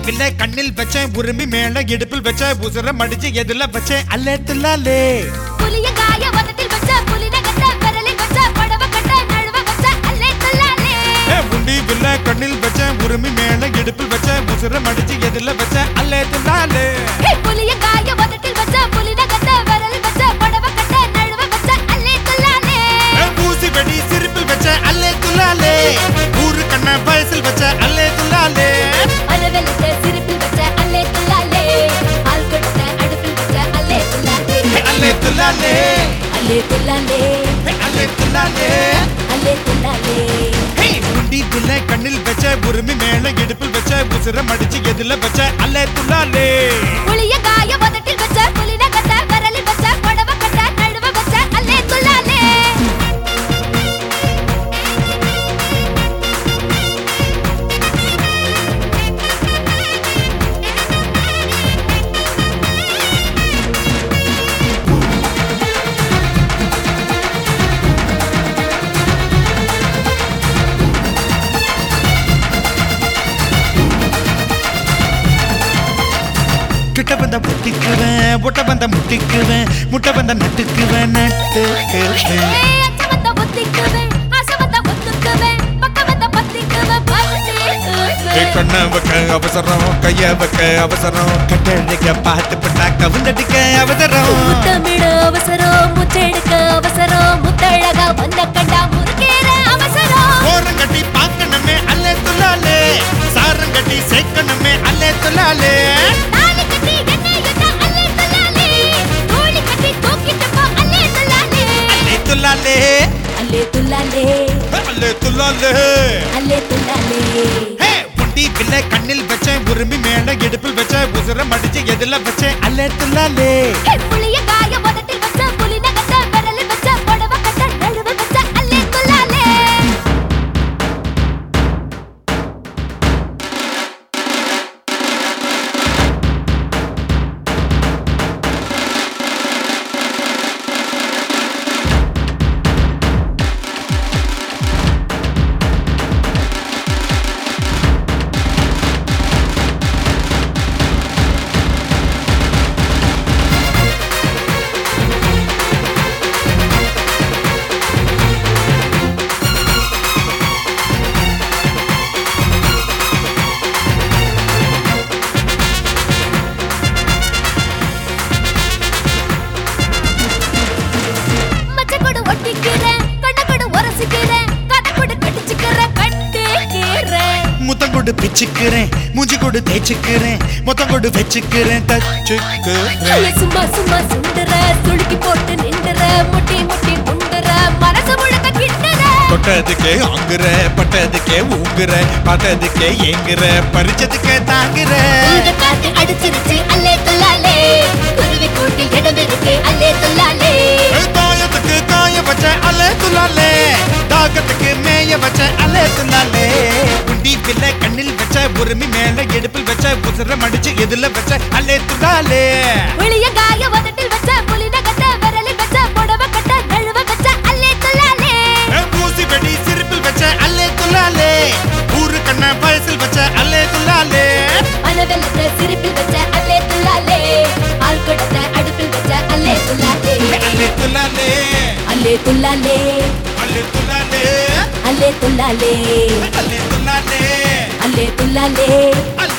பிள்ளை கண்ணில் வச்சேன் உரிமை மேல இடுப்பில் வச்ச உசுர மடிச்சு எதுல வச்சேன் அல்லே துல்லாலே புலிய காய வதத்தில் வச்ச புலின கட்ட விரலில் வச்ச படவ கட்ட நழுவ வச்ச அல்லே துல்லாலே ஏ, உண்டி பிள்ளை கண்ணில் வச்சேன் உரிமை மேல இடுப்பில் வச்ச உசுர மடிச்சு எதுல வச்ச அல்லே துல்லாலே ஹே புலிய காய வதத்தில் வச்ச புலின கட்ட விரலில் வச்ச படவ கட்ட நழுவ வச்ச அல்லே துல்லாலே ஏ, ஊசி வெடி சிரிப்பில் வச்ச அல்லே துல்லாலே ஊரு கண்ண வயசில் வச்ச அல்லே துல்லாலே அலவெலத்த சிரிப்பில் வச்ச அல்லே துல்லாலே ஆள் கொடுத்த அடுப்பில் வச்ச அல்லே துல்லாலே ஏ, அல்லே துல்லாலே அல்லே துல்லாலே ஏ, அல்லே துல்லாலே அல்லே துல்லாலே ஹே, உண்டி பிள்ளை கண்ணில் வச்ச உரிமை மேல இடுப்பில் வச்ச உசுர மடிச்சு எதுல வச்ச அல்லே துல்லாலே புலிய காய வதத்தில் வச்ச புலின கட்ட விரலில் வச்ச படவ கட்ட நழுவ வச்ச அல்லே துல்லாலே கிட்ட வந்த முட்டிக்குவேன் ஒட்ட வந்த முட்டிக்குவேன் முட்டை வந்த நட்டுக்குவேன் நட்டுக்குவேன் ஏய் அச்சமத்த ஒத்திக்குவேன் ஆசமத்த ஒத்துக்குவேன் பக்கமத்த பத்திக்குவேன் ஏ பத்திக்குவேன் கண்ண வைக்க அவசரம் கைய வைக்க அவசரம் கட்டழிக்க பார்த்து பண்ணா கவுந்தடிக்க அவசரம் முத்தமிட அவசரம் முச்செடுக்க அவசரம் முத்தழகா வந்த கண்டா முறுக்கேற அவசரம் ஓரம் கட்டி பார்க்கணுமே அல்லே துல்லாலே சாரம் கட்டி சேர்க்கணுமே அல்லே துல்லாலே தாலி கட்டி என்ன என்ன அல்லே துல்லாலே தோழி கட்டி தூக்கிட்டு போ அல்லே துல்லாலே அல்லே துல்லாலே அல்லே துல்லாலே அல்லே துல்லாலே அல்லே துல்லாலே ஹே புண்டி பிள்ளை கண்ணில் வச்சேன் உரிமை மேல இடுப்பில் வச்ச உசுர மடிச்சு எதுல வச்சேன் அல்லே துல்லாலே ஹே புலிய காய வதத்தில் வச்ச புலின கட்ட விரலில் வச்ச படவ கட்ட நழுவ வச்ச அல்லே துல்லாலே மச்சக்கொடு ஒட்டிக்கிறேன் கண்ணக்கொடு உரசிக்கிறேன் கதக்கொடு கடிச்சுக்கிறேன் கட்டிக்கிறேன் முத்தம் கொடு பிச்சுக்கிறேன் மூஞ்சி கொடு தேய்ச்சிக்கிறேன் மொத்தம் கொடு வச்சுக்கிறேன் தச்சுக்கிறேன் ஐய, சும்மா சும்மா சுண்டுற சுளுக்கி போட்டு நின்றுற முட்டி முட்டி முண்டுற மனசு முழுக்க கிண்டுற தொட்டதுக்கே ஆங்குற பட்டதுக்கே ஊங்குற பார்த்ததுக்கே ஏங்குற பறிச்சதுக்கே தாங்குற ஊத காத்து அடிச்சிருச்சு அல்லே துல்லாலே குருவி கூட்டில் இடம் இருக்கு அல்லே துல்லாலே தாயத்துக்கு காய வச்ச அலே துலாலே தாகத்துக்கு மேய வச்ச அலே துலாலே குண்டி பிள்ளை கண்ணில் வச்ச உரிமை மேல எடுப்பில் வச்ச உசுர மடிச்சு எதுல வச்ச அலே துலாலே வெளிய காய வதட்டில் வச்ச புலின கட்ட விரலில் வச்ச புடவ கட்ட நழுவ வச்ச அல்லே துல்லாலே பூசி வெடி சிரிப்பில் வச்ச அல்லே துலாலே ஊரு கண்ண வயசில் வச்ச அல்லே துலாலே மனவெல்லத்த சிரிப்பில் வச்ச அல்லே துல்லாலே ஆள் கொடுத்த அடுப்பில் வச்ச அல்லே துல்லாலே அல்லே துலாலே அல்லே துல்லாலே அல்லே துலாலே அல்லே துல்லாலே அல்லே துலாலே அல்லே துல்லாலே அல்லே